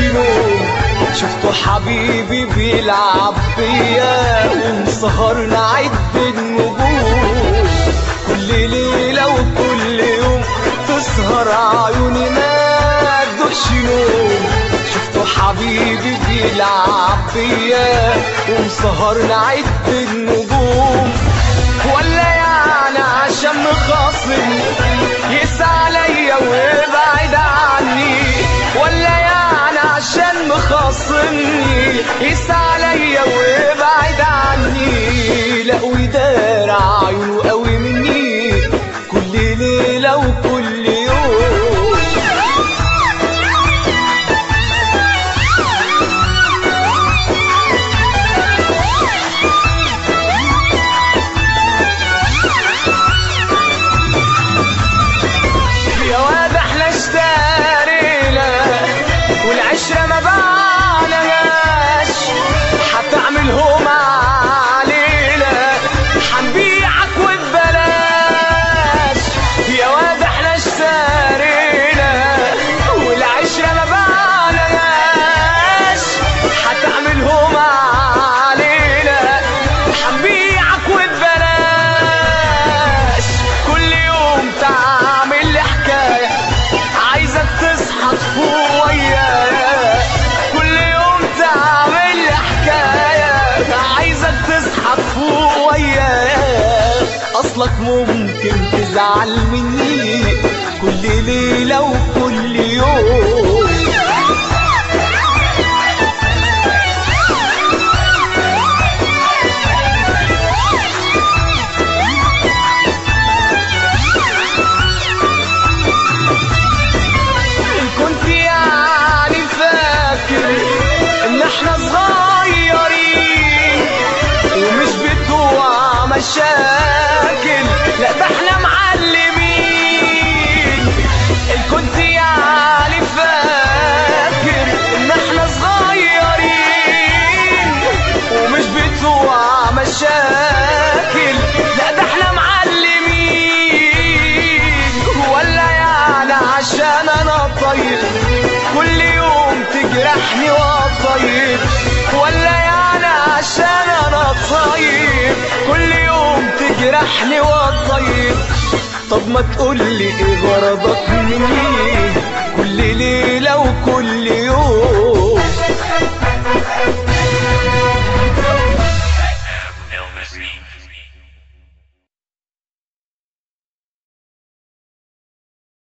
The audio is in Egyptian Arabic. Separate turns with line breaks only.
نوم شفته حبيبي بيلعب بيا ومسهرنا عد النجوم كل ليلة وكل يوم تسهر عيوني ما تدوقش نوم شفته حبيبي بيلعب بيا ومسهرنا عد النجوم ولا يعني عشان مخاصم يسعى عليا ويبعد عني ولا يعني عشان مخاصمني يسعى عليا ويبعد عني لا ويدار عيونه قوي مني كل ليلة وكل يوم يا واد احنا اشترينا والعشرة ما بعناهاش هتعملهم علينا هنبيعك وببلاش يا واد احنا اشترينا والعشرة ما بعناهاش هتعملهم علينا هنبيعك وببلاش كل يوم تعمل لي حكاية عايزك تصحى تفوق ويايا كل يوم تعمل لي حكاية عايزك تصحى تفوق ويايا أصلك ممكن تزعل مني كل ليلة وكل يوم إن كنت يعني فاكر ان احنا صغيرين ومش بتوع مشاكل لا ده احنا معلمين ان كنت يعني فاكر ان احنا صغيرين ومش بتوع مشاكل لا ده احنا معلمين ولا يعني عشان انا طيب كل يوم تجرحني وطيب ولا يعني عشان انا طيب كل يوم تجرحني وطيب طب ما تقولي ايه غرضك مني كل ليلة وكل يوم